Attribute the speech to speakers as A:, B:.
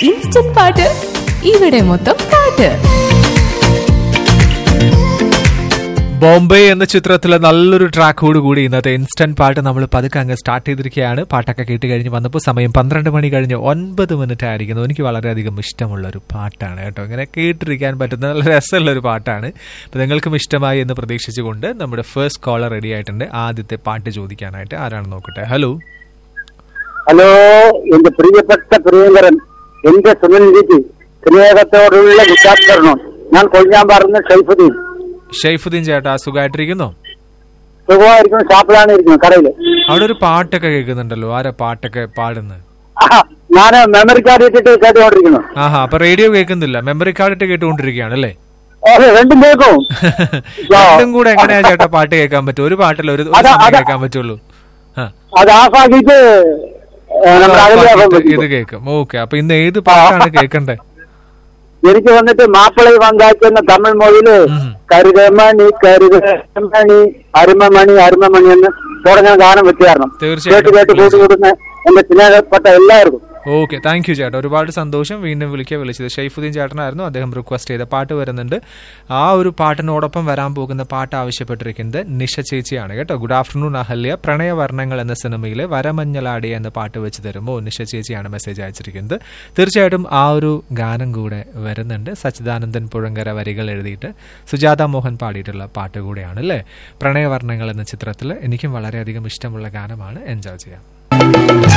A: Instant പാട്ട് ഇവിടെ മൊത്തം പാട്ട്
B: ബോംബെ എന്ന ചിത്രത്തിലെ നല്ലൊരു ട്രാക്കോട് കൂടി ഇന്നത്തെ ഇൻസ്റ്റന്റ് പാട്ട് നമ്മൾ പതുക്കെ അങ്ങ് സ്റ്റാർട്ട് ചെയ്തിരിക്കുകയാണ് പാട്ടൊക്കെ കേട്ട് കഴിഞ്ഞ് വന്നപ്പോൾ സമയം പന്ത്രണ്ട് മണി കഴിഞ്ഞ് ഒൻപത് മിനിറ്റ് ആയിരിക്കുന്നു എനിക്ക് വളരെയധികം ഇഷ്ടമുള്ള ഒരു പാട്ടാണ് കേട്ടോ ഇങ്ങനെ കേട്ടിരിക്കാൻ പറ്റുന്ന നല്ല രസമുള്ള ഒരു പാട്ടാണ് അപ്പോൾ നിങ്ങൾക്കും ഇഷ്ടമായി എന്ന് പ്രതീക്ഷിച്ചുകൊണ്ട് നമ്മുടെ ഫസ്റ്റ് കോളർ റെഡി ആയിട്ടുണ്ട് ആദ്യത്തെ പാട്ട് ചോദിക്കാനായിട്ട് ആരാണ് നോക്കട്ടെ ഹലോ
C: ഹലോ എന്റെ പ്രിയപ്പെട്ട പ്രിയങ്കരൻ എന്റെ സുനിൽജിക്ക് സ്നേഹത്തോടുള്ള വിശാസ്കരണം ഞാൻ കൊഴിഞ്ഞാൻ പറഞ്ഞ ഷൈഫുദ്ദീൻ
B: ഷെയ്ഫുദ്ദീൻ ചേട്ടാ സുഖമായിട്ടിരിക്കുന്നോ
C: സുഖമായിരിക്കുന്നു ഷാപ്പിലാണ് ഇരിക്കുന്നത് കടയില്
B: അവിടെ ഒരു പാട്ടൊക്കെ കേൾക്കുന്നുണ്ടല്ലോ ആരാ പാട്ടൊക്കെ പാടുന്നത്
C: ഞാൻ മെമ്മറി കാർഡ് ഇട്ടിട്ട് കേട്ടുകൊണ്ടിരിക്കുന്നു
B: ആഹാ അപ്പൊ റേഡിയോ കേൾക്കുന്നില്ല മെമ്മറി കാർഡ് ഇട്ട് കേട്ടുകൊണ്ടിരിക്കുകയാണ് അല്ലേ
C: അതെ രണ്ടും കേൾക്കും
B: രണ്ടും കൂടെ എങ്ങനെയാ ചേട്ടാ പാട്ട് കേൾക്കാൻ പറ്റും ഒരു പാട്ടല്ല ഒരു ഒരു
C: അതാ-
B: സമയം
C: അതാ-
B: കേൾക്കാൻ പറ്റുള്ളൂ ആ.
C: അത് ഓഫാക്കിയിട്ട് നമ്മുടെ അകലെ
B: ഇത് ഇത് കേൾക്കും ഓക്കെ അപ്പൊ ഇന്ന് ഏത് പാട്ടാണ് കേൾക്കണ്ടേ
C: എനിക്ക് വന്നിട്ട് മാപ്പിളை വந்தாക്കുന്ന തമിഴ് മൊഴിയില്
B: ഉം.
C: കരുതമണി കരുതമണി അരുമമണി അരുമമണി എന്ന് തുടങ്ങുന്ന ഗാനം വെച്ച് തരണം
B: തീർച്ചയായിട്ടും.
C: കേട്ട് കേട്ട് കൂട്ടി കൂടുന്ന എന്റെ സ്നേഹപ്പെട്ട എല്ലാവർക്കും
B: ഓക്കെ താങ്ക് യു ചേട്ടാ ഒരുപാട് സന്തോഷം വീണ്ടും വിളിക്കുക വിളിച്ചത് ഷൈഫുദ്ദീൻ ചേട്ടനായിരുന്നു അദ്ദേഹം റിക്വസ്റ്റ് ചെയ്ത പാട്ട് വരുന്നുണ്ട് ആ ഒരു പാട്ടിനോടൊപ്പം വരാൻ പോകുന്ന പാട്ട് ആവശ്യപ്പെട്ടിരിക്കുന്നത് നിഷ ചേച്ചിയാണ് കേട്ടോ ഗുഡ് ആഫ്റ്റർനൂൺ അഹല്യ പ്രണയവർണ്ണങ്ങൾ എന്ന സിനിമയിലെ വരമഞ്ഞലാടി എന്ന പാട്ട് വെച്ച് തരുമ്പോൾ നിഷ ചേച്ചിയാണ് മെസ്സേജ് അയച്ചിരിക്കുന്നത് തീർച്ചയായിട്ടും ആ ഒരു ഗാനം കൂടെ വരുന്നുണ്ട് സച്ചിദാനന്ദൻ പുഴങ്കര വരികൾ എഴുതിയിട്ട് സുജാത മോഹൻ പാടിയിട്ടുള്ള പാട്ട് കൂടെയാണ് അല്ലേ പ്രണയവർണ്ണങ്ങൾ എന്ന ചിത്രത്തിൽ എനിക്കും വളരെയധികം ഇഷ്ടമുള്ള ഗാനമാണ് എൻജോയ് ചെയ്യാം